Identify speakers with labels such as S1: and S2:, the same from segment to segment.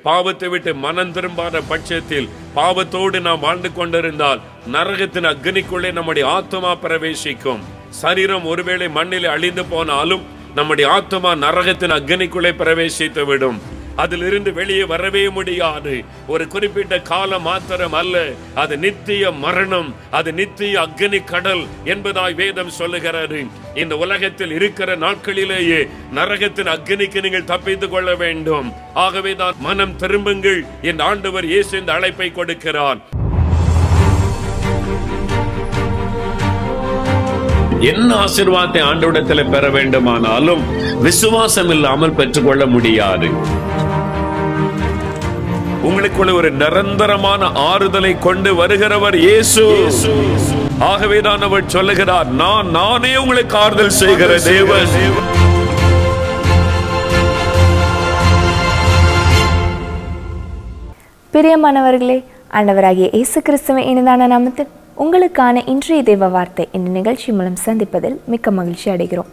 S1: பாவத்தை விட்டு மனம் திரும்பாத பட்சத்தில் பாவத்தோடு நாம் வாழ்ந்து கொண்டிருந்தால் நரகத்தின் அக்னிக்குள்ளே நம்முடைய ஆத்மா பிரவேசிக்கும் சரீரம் ஒருவேளை மண்ணில் அழிந்து போனாலும் நம்முடைய ஆத்மா நரகத்தின் அக்னிக்குள்ளே பிரவேசித்து விடும் அதிலிருந்து வெளியே வரவே முடியாது ஒரு குறிப்பிட்ட காலம் மாத்திரம் அல்ல அது நித்திய மரணம் அது நித்திய அக்னி கடல் என்பதாய் வேதம் சொல்லுகிறது இந்த உலகத்தில் இருக்கிற நாட்களிலேயே நரகத்தின் அக்னிக்கு நீங்கள் தப்பித்துக் கொள்ள வேண்டும் ஆகவே தான் மனம் திரும்புங்கள் என் ஆண்டவர் இயேசு இந்த அழைப்பை கொடுக்கிறார் என்ன ஆசீர்வாதத்தை ஆண்டவிடத்தில் பெற வேண்டுமானாலும் விசுவாசம் இல்லாமல் பெற்றுக்கொள்ள முடியாது உங்களுக்குள்ள ஒரு நிரந்தரமான ஆறுதலை கொண்டு வருகிறவர் இயேசு ஆகவேதான் அவர் சொல்லுகிறார் நான் நானே உங்களுக்கு ஆறுதல் செய்கிற தேவன்
S2: பிரியமானவர்களே ஆண்டவராகிய இயேசு கிறிஸ்துவின் இனிதான நாமத்தில் உங்களுக்கான இன்றைய தேவ வார்த்தை இந்த நிகழ்ச்சி மூலம் சந்திப்பதில் மிக்க மகிழ்ச்சி அடைகிறோம்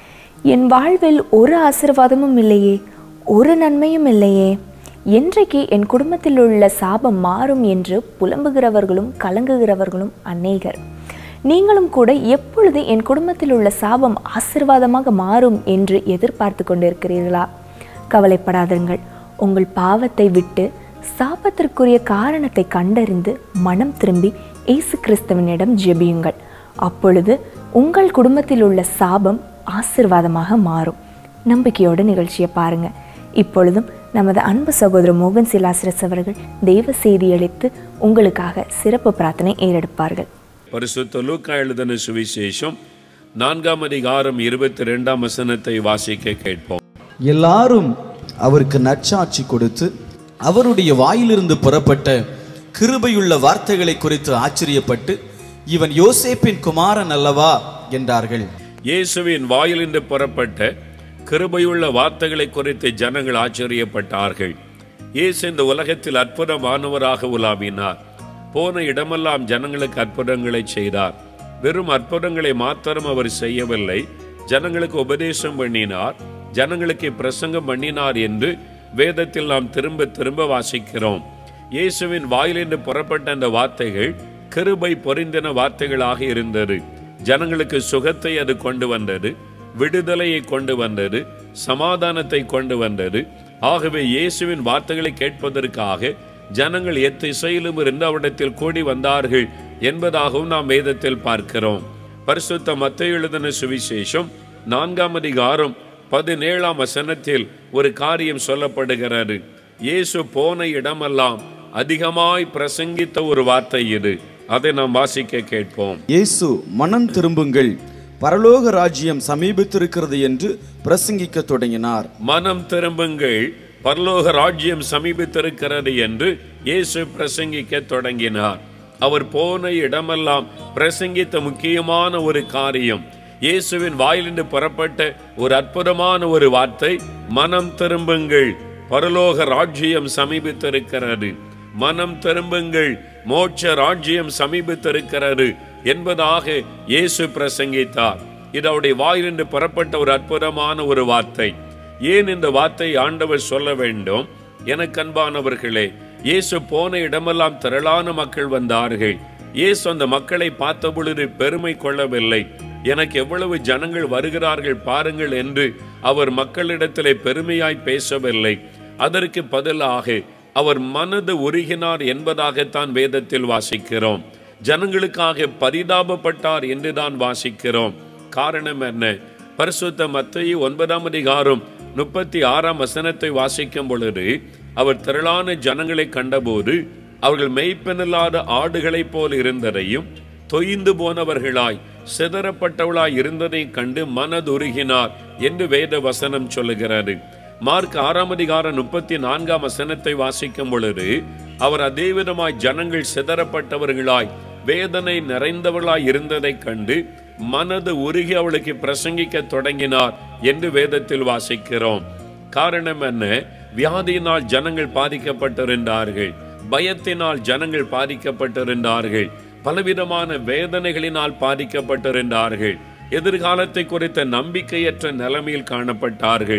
S2: என் வாழ்வில் ஒரு ஆசீர்வாதமும் இல்லையே ஒரு நன்மையும் இல்லையே என்றைக்கு என் குடும்பத்தில் உள்ள சாபம் மாறும் என்று புலம்புகிறவர்களும் கலங்குகிறவர்களும் அநேகர் நீங்களும் கூட எப்பொழுது என் குடும்பத்தில் உள்ள சாபம் ஆசீர்வாதமாக மாறும் என்று எதிர்பார்த்து கொண்டிருக்கிறீர்களா கவலைப்படாதீர்கள் உங்கள் பாவத்தை விட்டு சாபத்திற்குரிய காரணத்தை கண்டறிந்து மனம் திரும்பி இயேசு கிறிஸ்துவனிடம் ஜெபியுங்கள் அப்பொழுது உங்கள் குடும்பத்தில் உள்ள சாபம் ஆசிர்வாதமாக மாறும் நம்பிக்கையோட நிகழ்ச்சியை பாருங்க இப்பொழுதும் நமது அன்பு சகோதரர் மோகன் சிலாசிரஸ் அவர்கள் தெய்வ செய்தி அளித்து உங்களுக்காக சிறப்பு பிரார்த்தனை ஏறெடுப்பார்கள்
S1: பரிசுத்த லூக்கா எழுதின சுவிசேஷம் நான்காம் அதிகாரம் இருபத்தி ரெண்டாம் வசனத்தை வாசிக்க கேட்போம்
S3: எல்லாரும் அவருக்கு நற்சாட்சி கொடுத்து அவருடைய வாயிலிருந்து புறப்பட்ட கிருபையுள்ள வார்த்தைகளை குறித்து ஆச்சரியப்பட்டு இவன் யோசேப்பின் குமாரன் அல்லவா என்றார்கள்
S1: இயேசுவின் வாயிலிருந்து புறப்பட்ட கிருபையுள்ள வார்த்தைகளை குறித்து ஜனங்கள் ஆச்சரியப்பட்டார்கள் இயேசு இந்த உலகத்தில் அற்புதமானவராக உலாவினார் போன இடமெல்லாம் ஜனங்களுக்கு அற்புதங்களை செய்தார் வெறும் அற்புதங்களை மாத்திரம் அவர் செய்யவில்லை ஜனங்களுக்கு உபதேசம் பண்ணினார் ஜனங்களுக்கு பிரசங்கம் பண்ணினார் என்று வேதத்தில் நாம் திரும்ப திரும்ப வாசிக்கிறோம் இயேசுவின் வாயிலிருந்து புறப்பட்ட அந்த வார்த்தைகள் கிருபை பொரிந்தின வார்த்தைகளாக இருந்தது ஜனங்களுக்கு சுகத்தை அது கொண்டு வந்தது விடுதலையை கொண்டு வந்தது சமாதானத்தை கொண்டு வந்தது ஆகவே இயேசுவின் வார்த்தைகளை கேட்பதற்காக ஜனங்கள் எத்திசையிலும் இருந்து அவரிடத்தில் கூடி வந்தார்கள் என்பதாகவும் நாம் வேதத்தில் பார்க்கிறோம் பரிசுத்த மத்திய எழுதின சுவிசேஷம் நான்காம் அதிகாரம் பதினேழாம் வசனத்தில் ஒரு காரியம் சொல்லப்படுகிறது இயேசு போன இடமெல்லாம் அதிகமாய் பிரசங்கித்த ஒரு வார்த்தை இது அதை நாம் வாசிக்க கேட்போம்
S3: இயேசு மனம் திரும்புங்கள் பரலோக ராஜ்யம் சமீபித்திருக்கிறது என்று பிரசங்கிக்க தொடங்கினார்
S1: மனம் திரும்புங்கள் பரலோக ராஜ்யம் சமீபித்திருக்கிறது என்று இயேசு பிரசங்கிக்க தொடங்கினார் அவர் போன இடமெல்லாம் பிரசங்கித்த முக்கியமான ஒரு காரியம் இயேசுவின் வாயிலிருந்து புறப்பட்ட ஒரு அற்புதமான ஒரு வார்த்தை மனம் திரும்புங்கள் பரலோக ராஜ்யம் சமீபித்திருக்கிறது மனம் திரும்புங்கள் மோட்ச ராஜ்யம் சமீபித்திருக்கிறது என்பதாக இயேசு பிரசங்கித்தார் இது அவருடைய வாயிலிருந்து புறப்பட்ட ஒரு அற்புதமான ஒரு வார்த்தை ஏன் இந்த வார்த்தை ஆண்டவர் சொல்ல வேண்டும் எனக்கு அன்பானவர்களே இயேசு போன இடமெல்லாம் திரளான மக்கள் வந்தார்கள் இயேசு அந்த மக்களை பார்த்த பொழுது பெருமை கொள்ளவில்லை எனக்கு எவ்வளவு ஜனங்கள் வருகிறார்கள் பாருங்கள் என்று அவர் மக்களிடத்திலே பெருமையாய் பேசவில்லை அதற்கு பதிலாக அவர் மனது உருகினார் என்பதாகத்தான் வேதத்தில் வாசிக்கிறோம் ஜனங்களுக்காக பரிதாபப்பட்டார் என்றுதான் வாசிக்கிறோம் காரணம் என்ன பரிசுத்த மத்திய ஒன்பதாம் அதிகாரம் முப்பத்தி ஆறாம் வசனத்தை வாசிக்கும் பொழுது அவர் திரளான ஜனங்களை கண்டபோது அவர்கள் மெய்ப்பெனில்லாத ஆடுகளைப் போல் இருந்ததையும் தொய்ந்து போனவர்களாய் சிதறப்பட்டவளாய் இருந்ததையும் கண்டு மனதுருகினார் என்று வேத வசனம் சொல்லுகிறது மார்க் ஆறாம் அதிகாரம் முப்பத்தி நான்காம் வசனத்தை வாசிக்கும் பொழுது அவர் அதே விதமாய் ஜனங்கள் சிதறப்பட்டவர்களாய் வேதனை நிறைந்தவர்களாய் இருந்ததைக் கண்டு மனது உருகி அவளுக்கு பிரசங்கிக்க தொடங்கினார் என்று வேதத்தில் வாசிக்கிறோம் காரணம் என்ன வியாதியினால் ஜனங்கள் பாதிக்கப்பட்டிருந்தார்கள் பயத்தினால் ஜனங்கள் பாதிக்கப்பட்டிருந்தார்கள் பலவிதமான வேதனைகளினால் பாதிக்கப்பட்டிருந்தார்கள் எதிர்காலத்தை குறித்த நம்பிக்கையற்ற நிலைமையில் காணப்பட்டார்கள்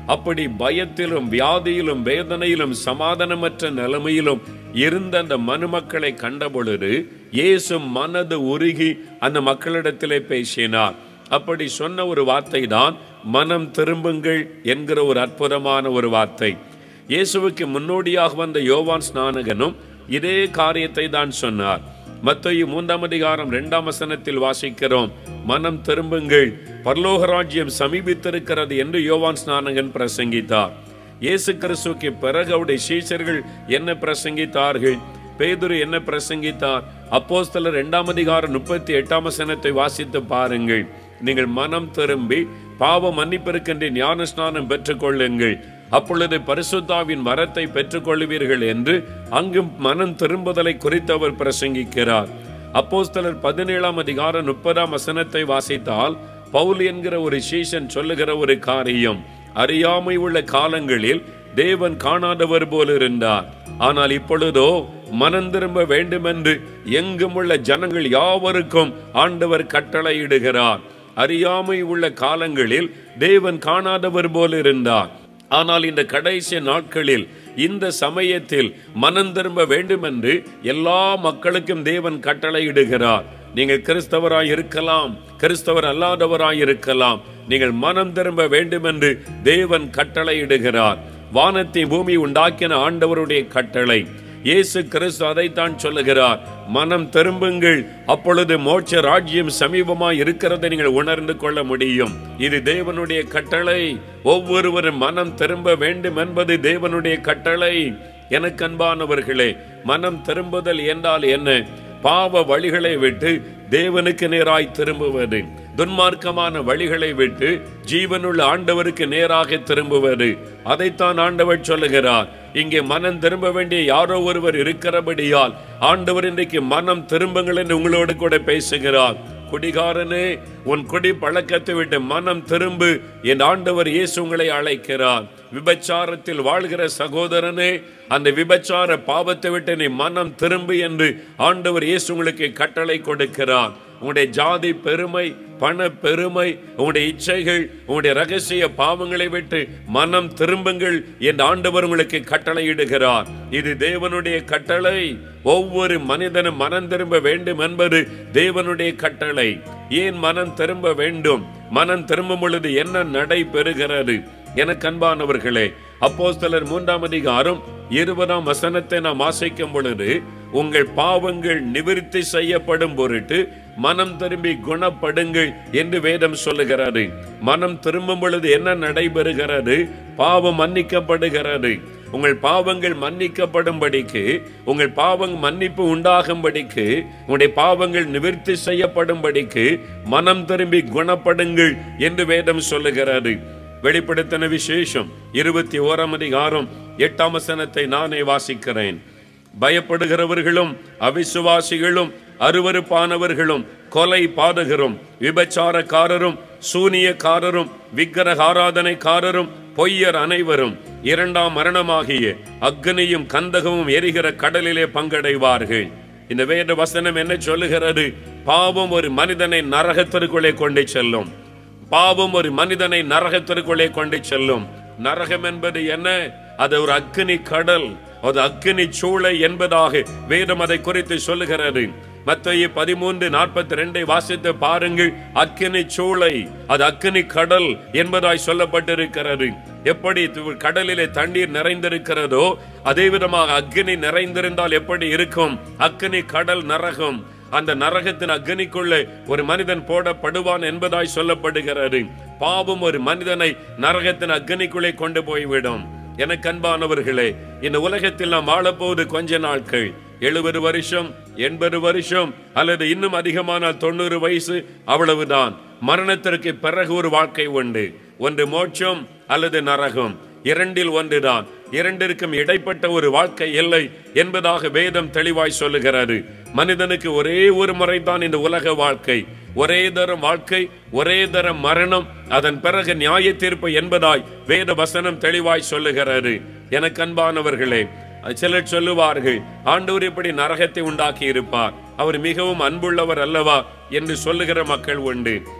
S1: அப்படி பயத்திலும் வியாதியிலும் வேதனையிலும் சமாதானமற்ற நிலைமையிலும் இருந்த அந்த மனுமக்களை கண்டபொழுது இயேசு மனது உருகி அந்த மக்களிடத்திலே பேசினார் அப்படி சொன்ன ஒரு வார்த்தை தான் மனம் திரும்புங்கள் என்கிற ஒரு அற்புதமான ஒரு வார்த்தை இயேசுவுக்கு முன்னோடியாக வந்த யோவான் ஸ்நானகனும் இதே காரியத்தை தான் சொன்னார் மத்தேயு மூன்றாம் அதிகாரம் இரண்டாம் வசனத்தில் வாசிக்கிறோம் மனம் திரும்புங்கள் பரலோக ராஜ்யம் சமீபித்திருக்கிறது என்று யோவான் ஸ்நானகன் பிரசங்கித்தார் இயேசு கிறிஸ்துவுக்கு பிறகு அவருடைய சீஷர்கள் என்ன பிரசங்கித்தார்கள் பேதுரு என்ன பிரசங்கித்தார் அப்போஸ்தலர் இரண்டாம் அதிகாரம் முப்பத்தி எட்டாம் வசனத்தை வாசித்து பாருங்கள் நீங்கள் மனம் திரும்பி பாவ மன்னிப்பிற்கென்று ஞான ஸ்நானம் பெற்றுக்கொள்ளுங்கள் அப்பொழுது பரிசுத்தாவின் வரத்தை பெற்றுக்கொள்வீர்கள் என்று அங்கும் மனம் திரும்புதலை குறித்து அவர் பிரசங்கிக்கிறார் அப்போஸ்தலர் பதினேழாம் அதிகாரம் முப்பதாம் வசனத்தை வாசித்தால் பவுல் என்கிற ஒரு சீசன் சொல்லுகிற ஒரு காரியம் அறியாமை உள்ள காலங்களில் தேவன் காணாதவர் போல் இருந்தார் ஆனால் இப்பொழுதோ மனம் திரும்ப வேண்டுமென்று எங்கும் உள்ள ஜனங்கள் யாவருக்கும் ஆண்டவர் கட்டளையிடுகிறார் அறியாமை உள்ள காலங்களில் தேவன் காணாதவர் போல் இருந்தார் ஆனால் இந்த கடைசி நாட்களில் இந்த சமயத்தில் மனம் திரும்ப வேண்டுமென்று எல்லா மக்களுக்கும் தேவன் கட்டளையிடுகிறார் நீங்கள் கிறிஸ்தவராய் இருக்கலாம் கிறிஸ்தவர் அல்லாதவராய் இருக்கலாம் நீங்கள் மனம் திரும்ப வேண்டுமென்று தேவன் கட்டளையிடுகிறார் வானத்தை பூமி உண்டாக்கின ஆண்டவருடைய கட்டளை இயேசு கிறிஸ்து அதைத்தான் சொல்லுகிறார் மனம் திரும்புங்கள் அப்பொழுது மோட்ச ராஜ்யம் சமீபமாய் இருக்கிறதை நீங்கள் உணர்ந்து கொள்ள முடியும் இது தேவனுடைய கட்டளை ஒவ்வொருவரும் மனம் திரும்ப வேண்டும் என்பது தேவனுடைய கட்டளை எனக்கு அன்பானவர்களே மனம் திரும்புதல் என்றால் என்ன பாவ வழிகளை விட்டு தேவனுக்கு நேராய் திரும்புவது துன்மார்க்கமான வழிகளை விட்டு ஜீவனுள்ள ஆண்டவருக்கு நேராக திரும்புவது அதைத்தான் ஆண்டவர் சொல்லுகிறார் இங்கே மனம் திரும்ப வேண்டிய யாரோ ஒருவர் இருக்கிறபடியால் ஆண்டவர் இன்றைக்கு மனம் திரும்புங்கள் என்று உங்களோடு கூட பேசுகிறார் குடிகாரனே உன் குடி பழக்கத்தை விட்டு மனம் திரும்பு என் ஆண்டவர் இயேசு உங்களை அழைக்கிறார் விபச்சாரத்தில் வாழ்கிற சகோதரனே அந்த விபச்சார பாவத்தை விட்டு நீ மனம் திரும்பு என்று ஆண்டவர் இயேசு உங்களுக்கு கட்டளை கொடுக்கிறார் உங்களுடைய ஜாதி பெருமை பண பெருமை உங்களுடைய இச்சைகள் உங்களுடைய ரகசிய பாவங்களை விட்டு மனம் திரும்புங்கள் என்று ஆண்டவர் உங்களுக்கு கட்டளையிடுகிறார் இது தேவனுடைய கட்டளை ஒவ்வொரு மனிதனும் மனம் திரும்ப வேண்டும் என்பது தேவனுடைய கட்டளை ஏன் மனம் திரும்ப வேண்டும் மனம் திரும்பும் பொழுது என்ன நடைபெறுகிறது எனக்கு அன்பானவர்களே அப்போஸ்தலர் மூன்றாம் அதிகாரம் இருபதாம் வசனத்தை நாம் வாசிக்கும் பொழுது உங்கள் பாவங்கள் நிவிருத்தி செய்யப்படும் பொருட்டு மனம் திரும்பி குணப்படுங்கள் என்று வேதம் சொல்லுகிறது மனம் திரும்பும் பொழுது என்ன நடைபெறுகிறது பாவம் மன்னிக்கப்படுகிறது உங்கள் பாவங்கள் மன்னிக்கப்படும்படிக்கு உங்கள் பாவம் மன்னிப்பு உண்டாகும்படிக்கு உங்களுடைய பாவங்கள் நிவிர்த்தி செய்யப்படும்படிக்கு மனம் திரும்பி குணப்படுங்கள் என்று வேதம் சொல்லுகிறது வெளிப்படுத்தின விசேஷம் இருபத்தி ஓராம் அதிகாரம் எட்டாம் வசனத்தை நானே வாசிக்கிறேன் பயப்படுகிறவர்களும் அவிசுவாசிகளும் அருவருப்பானவர்களும் கொலை பாதகரும் விபச்சாரக்காரரும் சூனியக்காரரும் விக்கிரக ஆராதனைக்காரரும் பொய்யர் அனைவரும் இரண்டாம் மரணமாகிய அக்னியும் கந்தகமும் எரிகிற கடலிலே பங்கடைவார்கள் இந்த வேத வசனம் என்ன சொல்லுகிறது பாவம் ஒரு மனிதனை நரகத்திற்குள்ளே கொண்டு செல்லும் பாவம் ஒரு மனிதனை நரகத்திற்குள்ளே கொண்டு செல்லும் நரகம் என்பது என்ன அது ஒரு அக்கினி கடல் அது அக்கினி சூளை என்பதாக வேதம் அதை குறித்து சொல்லுகிறது மத்திய பதிமூன்று நாற்பத்தி ரெண்டை வாசித்து பாருங்கள் அக்கினி சூளை அது அக்கினி கடல் என்பதாய் சொல்லப்பட்டிருக்கிறது எப்படி து- கடலிலே தண்ணீர் நிறைந்திருக்கிறதோ அதே விதமாக அக்கினி நிறைந்திருந்தால் எப்படி இருக்கும் அக்கினி கடல் நரகம் அந்த நரகத்தின் அக்னிக்குள்ளே ஒரு மனிதன் போடப்படுவான் என்பதாய் சொல்லப்படுகிறது பாவம் ஒரு மனிதனை நரகத்தின் அக்னிக்குள்ளே கொண்டு போய்விடும் எனக்கு அன்பானவர்களே இந்த உலகத்தில் நாம் வாழப்போவது கொஞ்ச நாட்கள் எழுபது வருஷம் எண்பது வருஷம் அல்லது இன்னும் அதிகமானால் தொண்ணூறு வயசு அவ்வளவுதான் மரணத்திற்கு பிறகு ஒரு வாழ்க்கை உண்டு ஒன்று மோட்சம் அல்லது நரகம் இரண்டில் ஒன்றுதான் இரண்டிற்கும் இடைப்பட்ட ஒரு வாழ்க்கை இல்லை என்பதாக வேதம் தெளிவாய் சொல்லுகிறது மனிதனுக்கு ஒரே ஒரு முறைதான் இந்த உலக வாழ்க்கை ஒரே தரம் வாழ்க்கை ஒரே தரம் மரணம் அதன் பிறகு நியாய தீர்ப்பு என்பதாய் வேத வசனம் தெளிவாய் சொல்லுகிறது எனக்கு அன்பானவர்களே சிலர் சொல்லுவார்கள் ஆண்டவர் இப்படி நரகத்தை உண்டாக்கி இருப்பார் அவர் மிகவும் அன்புள்ளவர் அல்லவா என்று சொல்லுகிற மக்கள் உண்டு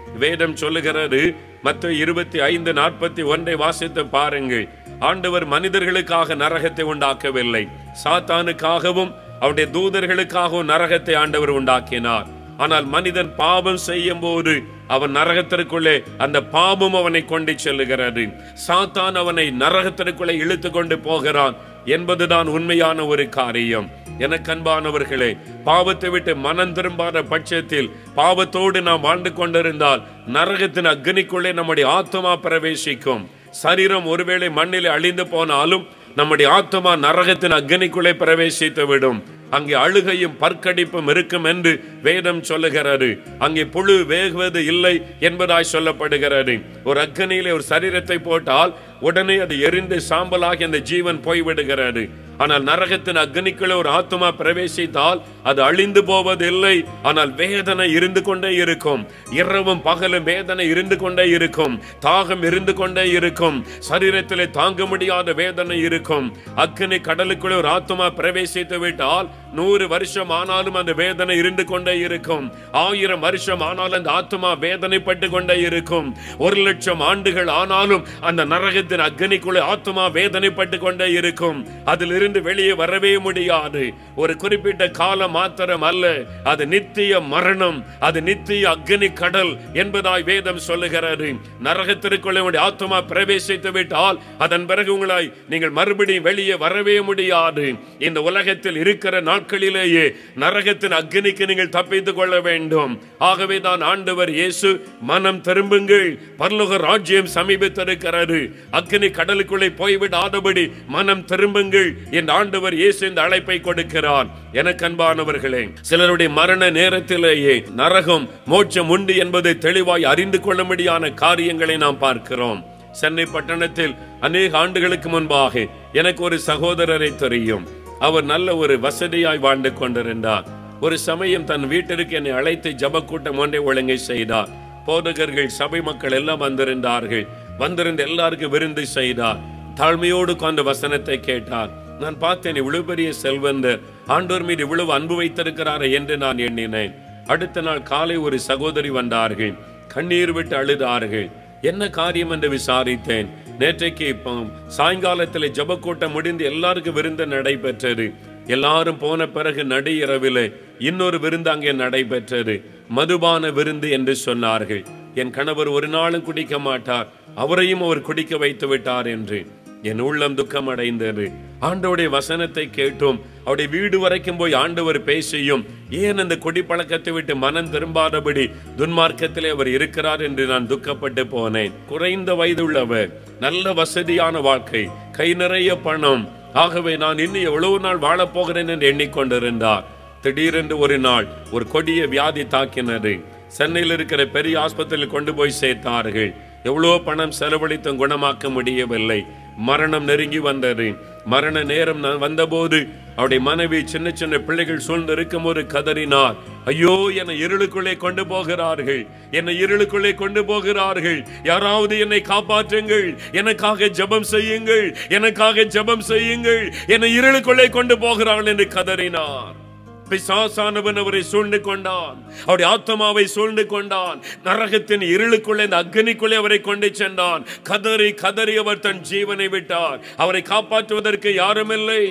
S1: வேதம் சொல்லுகிறது மத்த இருபத்தி ஐந்து நாற்பத்தி ஒன்றை வாசித்து பாருங்கள் ஆண்டவர் மனிதர்களுக்காக நரகத்தை உண்டாக்கவில்லை சாத்தானுக்காகவும் அவருடைய தூதர்களுக்காகவும் நரகத்தை ஆண்டவர் உண்டாக்கினார் ஆனால் மனிதன் பாவம் செய்யும் போது அவன் நரகத்திற்குள்ளே அந்த பாவம் அவனை கொண்டு செல்லுகிறது சாத்தான் அவனை நரகத்திற்குள்ளே இழுத்து கொண்டு போகிறான் என்பதுதான் உண்மையான ஒரு காரியம் எனக்கு அன்பானவர்களே பாவத்தை விட்டு மனம் திரும்பாத பட்சத்தில் பாவத்தோடு நாம் வாழ்ந்து கொண்டிருந்தால் நரகத்தின் அக்னிக்குள்ளே நம்முடைய ஆத்மா பிரவேசிக்கும் சரீரம் ஒருவேளை மண்ணில் அழிந்து போனாலும் நம்முடைய ஆத்மா நரகத்தின் அக்னிக்குள்ளே பிரவேசித்து விடும் அங்கே அழுகையும் பற்கடிப்பும் இருக்கும் என்று வேதம் சொல்லுகிறது அங்கே புழு வேகுவது இல்லை என்பதாய் சொல்லப்படுகிறது ஒரு அக்னியிலே ஒரு சரீரத்தை போட்டால் உடனே அது எரிந்து சாம்பலாகி அந்த ஜீவன் போய்விடுகிறது ஆனால் நரகத்தின் அக்னிக்குள்ளே ஒரு ஆத்மா பிரவேசித்தால் அது அழிந்து போவதில்லை ஆனால் வேதனை இருந்து கொண்டே இருக்கும் இரவும் பகலும் வேதனை இருந்து கொண்டே இருக்கும் தாகம் இருந்து கொண்டே இருக்கும் சரீரத்திலே தாங்க முடியாத வேதனை இருக்கும் அக்னி கடலுக்குள்ளே ஒரு ஆத்மா பிரவேசித்து விட்டால் நூறு வருஷம் ஆனாலும் அந்த வேதனை இருந்து கொண்டே இருக்கும் ஆயிரம் வருஷம் ஆனாலும் அந்த ஆத்மா வேதனைப்பட்டு கொண்டே இருக்கும் ஒரு லட்சம் ஆண்டுகள் ஆனாலும் அந்த நரகத்தின் அக்னிக்குள்ளே ஆத்மா வேதனைப்பட்டு கொண்டே இருக்கும் அதிலிருந்து வெளியே வரவே முடியாது ஒரு குறிப்பிட்ட காலம் மாத்திரம் அல்ல அது நித்திய மரணம் அது நித்திய அக்னி கடல் என்பதாய் வேதம் சொல்லுகிறது நரகத்திற்குள்ளே உங்களுடைய ஆத்மா பிரவேசித்து விட்டால் அதன் பிறகு உங்களை நீங்கள் மறுபடியும் வெளியே வரவே முடியாது இந்த உலகத்தில் இருக்கிற நாட்களிலேயே நரகத்தின் அக்னிக்கு நீங்கள் தப்பித்துக் கொள்ள வேண்டும் ஆகவே தான் ஆண்டவர் இயேசு மனம் திரும்புங்கள் பரலோக ராஜ்யம் சமீபித்திருக்கிறது அக்னி கடலுக்குள்ளே போய்விடாதபடி மனம் திரும்புங்கள் என் ஆண்டவர் இயேசு இந்த அழைப்பை கொடுக்கிறார் எனக்கு அன்பானவர்களே சிலருடைய மரண நேரத்திலேயே நரகம் மோட்சம் உண்டு என்பதை தெளிவாய் அறிந்து கொள்ளும்படியான காரியங்களை நாம் பார்க்கிறோம் சென்னை பட்டணத்தில் அநேக ஆண்டுகளுக்கு முன்பாக எனக்கு ஒரு சகோதரரை தெரியும் அவர் நல்ல ஒரு வசதியாய் வாழ்ந்து கொண்டிருந்தார் ஒரு சமயம் தன் வீட்டிற்கு என்னை அழைத்து ஜப கூட்டம் ஒன்றை ஒழுங்கை செய்தார் போதகர்கள் சபை மக்கள் எல்லாம் வந்திருந்தார்கள் வந்திருந்த எல்லாருக்கும் விருந்து செய்தார் தாழ்மையோடு கொண்ட வசனத்தை கேட்டார் நான் பார்த்தேன் இவ்வளவு பெரிய செல்வந்தர் ஆண்டோர் மீது இவ்வளவு அன்பு வைத்திருக்கிறாரே என்று நான் எண்ணினேன் அடுத்த நாள் காலை ஒரு சகோதரி வந்தார்கள் கண்ணீர் விட்டு அழுதார்கள் என்ன காரியம் என்று விசாரித்தேன் நேற்றைக்கு இப்போ சாயங்காலத்தில் ஜபக்கூட்டம் முடிந்து எல்லாருக்கும் விருந்து நடைபெற்றது எல்லாரும் போன பிறகு நடு இரவிலே இன்னொரு விருந்து அங்கே நடைபெற்றது மதுபான விருந்து என்று சொன்னார்கள் என் கணவர் ஒரு நாளும் குடிக்க மாட்டார் அவரையும் அவர் குடிக்க வைத்து விட்டார் என்று என் உள்ளம் துக்கம் அடைந்தது ஆண்டவருடைய வசனத்தை கேட்டும் அவருடைய வீடு வரைக்கும் போய் ஆண்டவர் பேசியும் ஏன் அந்த குடிப்பழக்கத்தை விட்டு மனம் திரும்பாதபடி துன்மார்க்கத்திலே அவர் இருக்கிறார் என்று நான் துக்கப்பட்டு போனேன் குறைந்த வயதுள்ளவர் நல்ல வசதியான வாழ்க்கை கை நிறைய பணம் ஆகவே நான் இன்னும் எவ்வளவு நாள் வாழப் போகிறேன் என்று எண்ணிக்கொண்டிருந்தார் திடீரென்று ஒரு நாள் ஒரு கொடிய வியாதி தாக்கினது சென்னையில் இருக்கிற பெரிய ஆஸ்பத்திரியில் கொண்டு போய் சேர்த்தார்கள் எவ்வளோ பணம் செலவழித்தும் குணமாக்க முடியவில்லை மரணம் நெருங்கி வந்தது மரண நேரம் ந- வந்தபோது அவருடைய மனைவி சின்ன சின்ன பிள்ளைகள் சூழ்ந்து இருக்கும் ஒரு கதறினார் ஐயோ என்னை இருளுக்குள்ளே கொண்டு போகிறார்கள் என்னை இருளுக்குள்ளே கொண்டு போகிறார்கள் யாராவது என்னை காப்பாற்றுங்கள் எனக்காக ஜெபம் செய்யுங்கள் எனக்காக ஜெபம் செய்யுங்கள் என்னை இருளுக்குள்ளே கொண்டு போகிறார்கள் என்று கதறினார் பிசாசானவன் அவரை சூழ்ந்து கொண்டான் அவருடைய ஆத்மாவை சூழ்ந்து கொண்டான் நரகத்தின் இருளுக்குள்ளே இந்த அக்னிக்குள்ளே அவரை கொண்டு சென்றான் கதறி கதறி அவர் தன் ஜீவனை விட்டார் அவரை காப்பாற்றுவதற்கு யாருமில்லை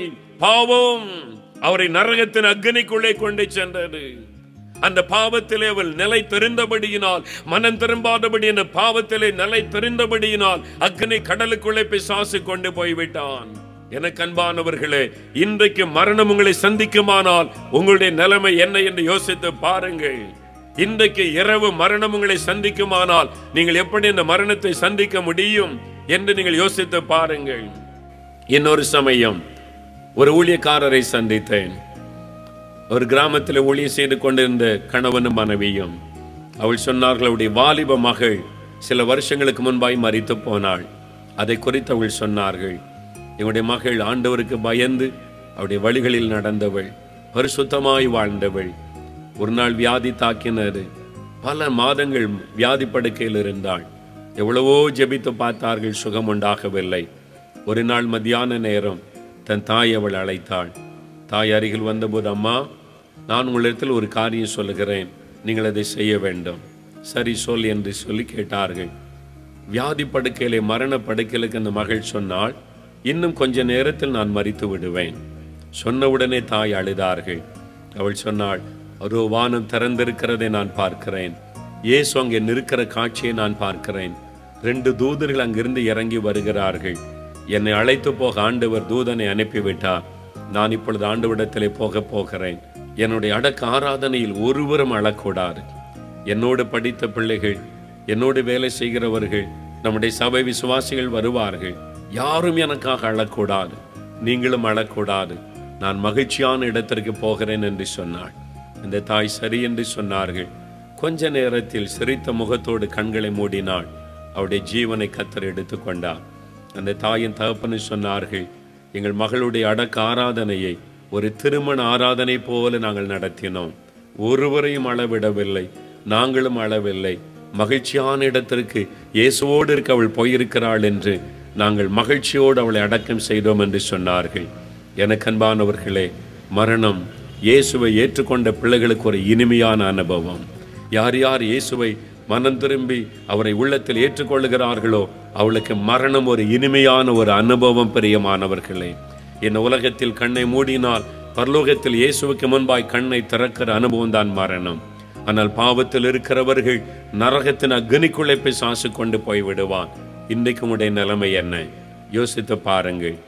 S1: பாவம் அவரை நரகத்தின் அக்னிக்குள்ளே கொண்டு சென்றது அந்த பாவத்திலே அவள் நிலை தெரிந்தபடியினால் மனம் திரும்பாதபடி அந்த பாவத்திலே நிலை தெரிந்தபடியினால் அக்னி கடலுக்குள்ளே பிசாசு கொண்டு போய்விட்டான் எனக்கு அன்பானவர்களே இன்றைக்கு மரணம் உங்களை சந்திக்குமானால் உங்களுடைய நிலைமை என்ன என்று யோசித்து பாருங்கள் இன்றைக்கு இரவு மரணம் உங்களை சந்திக்குமானால் நீங்கள் எப்படி இந்த மரணத்தை சந்திக்க முடியும் என்று நீங்கள் யோசித்து பாருங்கள் இன்னொரு சமயம் ஒரு ஊழியக்காரரை சந்தித்தேன் ஒரு கிராமத்தில் ஊழியம் செய்து கொண்டிருந்த கணவனும் மனைவியும் அவள் சொன்னார்கள் அவளுடைய வாலிப மகள் சில வருஷங்களுக்கு முன்பாய் மரித்து போனாள் அதை குறித்து அவள் சொன்னார்கள் இவனுடைய மகள் ஆண்டவருக்கு பயந்து அவருடைய வழிகளில் நடந்தவள் பரிசுத்தமாய் வாழ்ந்தவள் ஒரு நாள் வியாதி தாக்கினது பல மாதங்கள் வியாதி படுக்கையில் இருந்தாள் எவ்வளவோ ஜெபித்து பார்த்தார்கள் சுகம் உண்டாகவில்லை ஒரு நாள் மத்தியான நேரம் தன் தாய் அவள் அழைத்தாள் தாய் அருகில் வந்தபோது அம்மா நான் உங்களிடத்தில் ஒரு காரியம் சொல்லுகிறேன் நீங்கள் அதை செய்ய வேண்டும் சரி சொல் என்று சொல்லி கேட்டார்கள் வியாதி படுக்கையிலே மரண படுக்கையிலுக்கு அந்த மகள் சொன்னாள் இன்னும் கொஞ்ச நேரத்தில் நான் மரித்து விடுவேன் சொன்னவுடனே தாய் அழுதார்கள் அவள் சொன்னாள் அதோ வானம் திறந்திருக்கிறதை நான் பார்க்கிறேன் இயேசு அங்கே நிற்கிற காட்சியை நான் பார்க்கிறேன் ரெண்டு தூதர்கள் அங்கிருந்து இறங்கி வருகிறார்கள் என்னை அழைத்து போக ஆண்டவர் தூதனை அனுப்பிவிட்டார் நான் இப்பொழுது ஆண்டவிடத்திலே போக போகிறேன் என்னுடைய அடக்க ஆராதனையில் ஒருவரும் அழக்கூடாது என்னோடு படித்த பிள்ளைகள் என்னோடு வேலை செய்கிறவர்கள் நம்முடைய சபை விசுவாசிகள் வருவார்கள் யாரும் எனக்காக அழக்கூடாது நீங்களும் அழக்கூடாது நான் மகிழ்ச்சியான இடத்திற்கு போகிறேன் என்று சொன்னாள் இந்த தாய் சரி என்று சொன்னார்கள் கொஞ்ச நேரத்தில் சிரித்த முகத்தோடு கண்களை மூடினாள் அவருடைய ஜீவனை கத்தர் எடுத்துக்கொண்டார் அந்த தாயின் தகப்பன்னு சொன்னார்கள் எங்கள் மகளுடைய அடக்க ஆராதனையை ஒரு திருமண ஆராதனை போல நாங்கள் நடத்தினோம் ஒருவரையும் அளவிடவில்லை நாங்களும் அளவில்லை மகிழ்ச்சியான இடத்திற்கு இயேசுவோடு இருக்க அவள் போயிருக்கிறாள் என்று நாங்கள் மகிழ்ச்சியோடு அவளை அடக்கம் செய்தோம் என்று சொன்னார்கள் எனக்கு அன்பானவர்களே மரணம் இயேசுவை ஏற்றுக்கொண்ட பிள்ளைகளுக்கு ஒரு இனிமையான அனுபவம் யார் யார் இயேசுவை மனம் திரும்பி அவரை உள்ளத்தில் ஏற்றுக்கொள்ளுகிறார்களோ அவளுக்கு மரணம் ஒரு இனிமையான ஒரு அனுபவம் பிரியமானவர்களே இந்த உலகத்தில் கண்ணை மூடினால் பரலோகத்தில் இயேசுவுக்கு முன்பாய் கண்ணை திறக்கிற அனுபவம் தான் மரணம் ஆனால் பாவத்தில் இருக்கிறவர்கள் நரகத்தின் அக்னிக்குள்ளே பிசாசு கொண்டு போய் விடுவான் இன்றைக்கு உடைய நிலைமை என்ன யோசித்து பாருங்கள்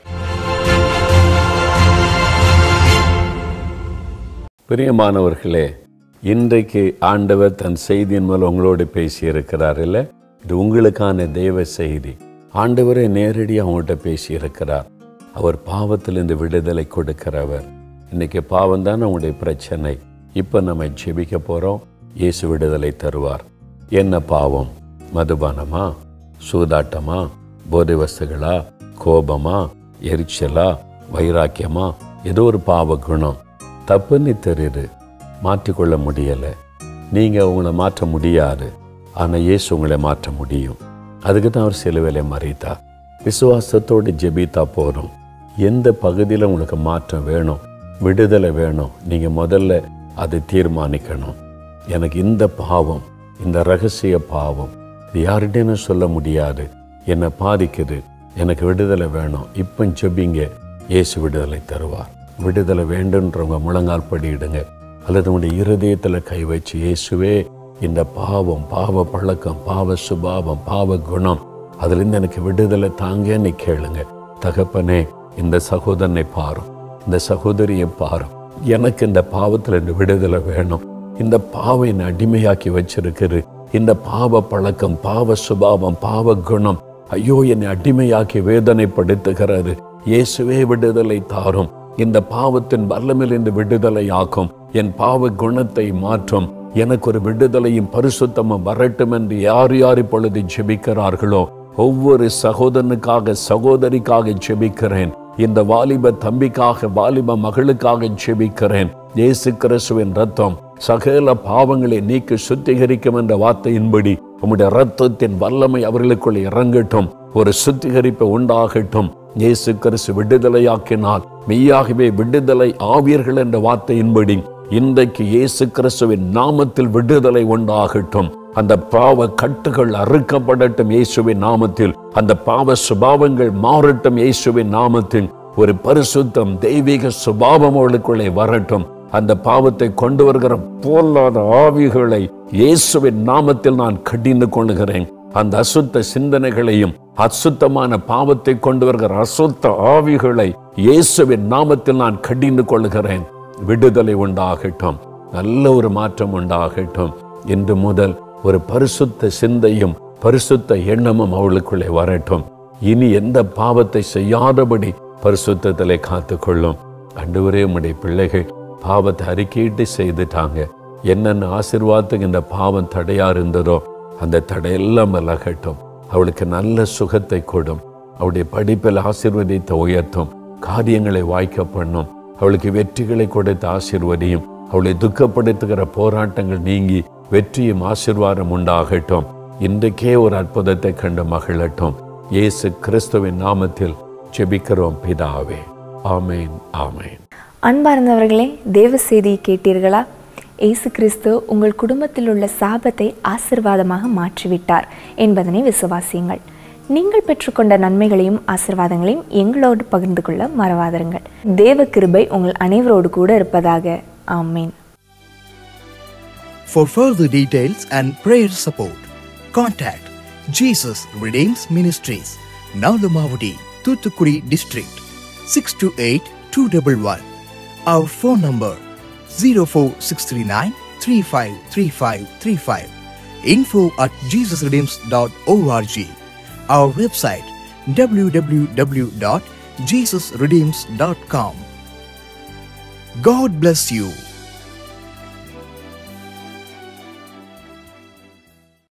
S4: பிரியமானவர்களே இன்றைக்கு ஆண்டவர் தன் செய்தியின் மூலம் உங்களோடு பேசியிருக்கிறார் இல்லை இது உங்களுக்கான தெய்வ செய்தி ஆண்டவரை நேரடியாக அவங்கள்ட்ட பேசியிருக்கிறார் அவர் பாவத்திலிருந்து விடுதலை கொடுக்கிறவர் இன்னைக்கு பாவம் தான் அவங்களுடைய பிரச்சனை இப்போ நம்ம ஜெபிக்க போகிறோம் இயேசு விடுதலை தருவார் என்ன பாவம் மதுபானமா சூதாட்டமா போதை வஸ்துகளா கோபமா எரிச்சலா வைராக்கியமா ஏதோ ஒரு பாவ குணம் தப்புன்னு தெரியுது மாற்றிக்கொள்ள முடியலை நீங்கள் உங்களை மாற்ற முடியாது ஆனால் இயேசு உங்களை மாற்ற முடியும் அதுக்கு தான் அவர் சிலுவையில மறைத்தார் விசுவாசத்தோடு ஜெபித்தா போதும் எந்த பகுதியில் உங்களுக்கு மாற்றம் வேணும் விடுதலை வேணும் நீங்கள் முதல்ல அதை தீர்மானிக்கணும் எனக்கு இந்த பாவம் இந்த ரகசிய பாவம் இது யார்கிட்டேன்னு சொல்ல முடியாது என்னை பாதிக்குது எனக்கு விடுதலை வேணும் இப்போ ஜெபிங்க இயேசு விடுதலை தருவார் விடுதலை வேண்டுன்றவங்க முழங்கால் படியிடுங்க அல்லது உங்களுடைய இருதயத்தில் கை வச்சு இயேசுவே இந்த பாவம் பாவ பழக்கம் பாவ சுபாவம் பாவ குணம் அதுலேருந்து எனக்கு விடுதலை தாங்கன்னு கேளுங்க தகப்பனே இந்த சகோதரனை பாரும் இந்த சகோதரியை பாரும் எனக்கு இந்த பாவத்தில் இந்த விடுதலை வேணும் இந்த பாவை என்னை அடிமையாக்கி வச்சிருக்குது இந்த பாவ பழக்கம் பாவ சுபாவம் பாவ குணம் ஐயோ என்னை அடிமையாக்கி வேதனைப்படுத்துகிறது இயேசுவே விடுதலை தாரும் இந்த பாவத்தின் வல்லமிலிருந்து விடுதலை ஆக்கும் என் பாவ குணத்தை மாற்றும் எனக்கு ஒரு விடுதலையும் பரிசுத்தமும் வரட்டும் என்று யார் யார் இப்பொழுது ஜெபிக்கிறார்களோ ஒவ்வொரு சகோதரனுக்காக சகோதரிக்காக ஜெபிக்கிறேன் இந்த வாலிப தம்பிக்காக வாலிப மகளுக்காக ஜெபிக்கிறேன் இயேசு கிறிஸ்துவின் ரத்தம் சகல பாவங்களை நீக்கி சுத்திகரிக்கும் என்ற வார்த்தையின்படி உம்முடைய ரத்தத்தின் வல்லமை அவர்களுக்குள் இறங்கட்டும் ஒரு சுத்திகரிப்பு உண்டாகட்டும் இயேசு கிறிஸ்து விடுதலையாக்கினால் மெய்யாகவே விடுதலை ஆவீர்கள் என்ற வார்த்தையின்படி இன்றைக்கு இயேசு கிறிஸ்துவின் நாமத்தில் விடுதலை உண்டாகட்டும் அந்த பாவ கட்டுகள் அறுக்கப்படட்டும் இயேசுவின் நாமத்தில் அந்த பாவ சுபாவங்கள் மாறட்டும் இயேசுவின் நாமத்தில் ஒரு பரிசுத்தம் தெய்வீக சுபாவம் அவளுக்குள்ளே வரட்டும் அந்த பாவத்தை கொண்டு வருகிற போலாத ஆவிகளை இயேசுவின் நாமத்தில் நான் கடிந்து கொள்கிறேன் அந்த அசுத்த சிந்தனைகளையும் அசுத்தமான பாவத்தை கொண்டு வருகிற அசுத்த ஆவிகளை இயேசுவின் நாமத்தில் நான் கடிந்து கொள்கிறேன் விடுதலை உண்டாகட்டும் நல்ல ஒரு மாற்றம் உண்டாகட்டும் இன்று முதல் ஒரு பரிசுத்த சிந்தையும் பரிசுத்த எண்ணமும் அவளுக்குள்ளே வரட்டும் இனி எந்த பாவத்தை செய்யாதபடி பரிசுத்தத்திலே காத்துக்கொள்ளும் அண்டுவரே உம்முடைய பிள்ளைகள் பாவத்தை அறிக்கையிட்டு செய்துட்டாங்க என்னென்ன ஆசிர்வாதத்துக்கு இந்த பாவம் தடையா இருந்ததோ அந்த தடையெல்லாம் விலகட்டும் அவளுக்கு நல்ல சுகத்தை கொடும் அவளுடைய படிப்பில் ஆசிர்வதித்த உயர்த்தும் காரியங்களை வாய்க்க பண்ணும் அவளுக்கு வெற்றிகளை கொடுத்த ஆசிர்வதியும் அவளை துக்கப்படுத்துகிற போராட்டங்கள் நீங்கி வெற்றியும் ஆசிர்வாதம் உண்டாகட்டும் இன்றைக்கே ஒரு அற்புதத்தை கண்டு மகிழட்டும் இயேசு கிறிஸ்துவின் நாமத்தில் ஜெபிக்கிறோம் பிதாவே ஆமேன் ஆமேன்
S2: அன்பார்ந்தவர்களே தேவ செய்தியை கேட்டீர்களா இயேசு கிறிஸ்து உங்கள் குடும்பத்தில் உள்ள சாபத்தை ஆசிர்வாதமாக மாற்றிவிட்டார் என்பதனை விசுவாசியுங்கள் நீங்கள் பெற்றுக்கொண்ட நன்மைகளையும் ஆசிர்வாதங்களையும் எங்களோடு பகிர்ந்து கொள்ள மறவாதிருங்கள் தேவ கிருபை உங்கள் அனைவரோடு கூட இருப்பதாக ஆமீன்
S5: For further details and prayer support, contact Jesus Redeems Ministries, Nalamavadi, Thuthukudi District, 628-211. Our phone number 04639-353535. Info at jesusredeems.org. Our website www.jesusredeems.com. God bless you.